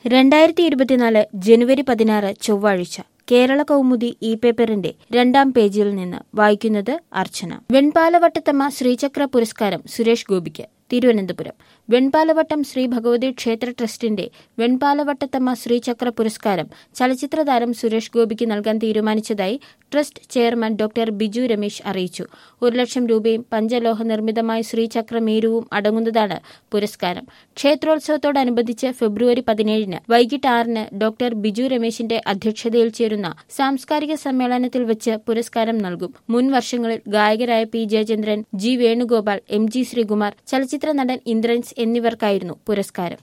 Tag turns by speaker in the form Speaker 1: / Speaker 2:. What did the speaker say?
Speaker 1: രണ്ടായിരത്തി ഇരുപത്തിനാല് ജനുവരി പതിനാറ് ചൊവ്വാഴ്ച കേരള കൗമുദി ഇ പേപ്പറിന്റെ രണ്ടാം പേജിൽ നിന്ന് വായിക്കുന്നത് അർച്ചന വെൺപാലവട്ടത്തമ്മ ശ്രീചക്ര പുരസ്കാരം സുരേഷ് ഗോപിക്ക് തിരുവനന്തപുരം വെൺപാലവട്ടം ശ്രീ ഭഗവതി ക്ഷേത്ര ട്രസ്റ്റിന്റെ വെൺപാലവട്ടത്തമ്മ ശ്രീചക്ര പുരസ്കാരം ചലച്ചിത്ര താരം സുരേഷ് ഗോപിക്ക് നൽകാൻ തീരുമാനിച്ചതായി trust chairman doctor Biju Ramesh അറിയിച്ചു ഒരു ലക്ഷം രൂപയും പഞ്ചലോഹ നിർമ്മിതമായ ശ്രീചക്ര മേരുവും അടങ്ങുന്നതാണ് പുരസ്കാരം ക്ഷേത്രോത്സവത്തോടനുബന്ധിച്ച് ഫെബ്രുവരി പതിനേഴിന് വൈകിട്ട് ആറിന് ഡോക്ടർ ബിജു രമേശിന്റെ അധ്യക്ഷതയിൽ ചേരുന്ന സാംസ്കാരിക സമ്മേളനത്തിൽ വെച്ച് പുരസ്കാരം നൽകും മുൻ വർഷങ്ങളിൽ ഗായകരായ P Jayachandran G Venugopal M G Sreekumar ചലച്ചിത്ര നടൻ ഇന്ദ്രൻസ് എന്നിവർക്കായിരുന്നു പുരസ്കാരം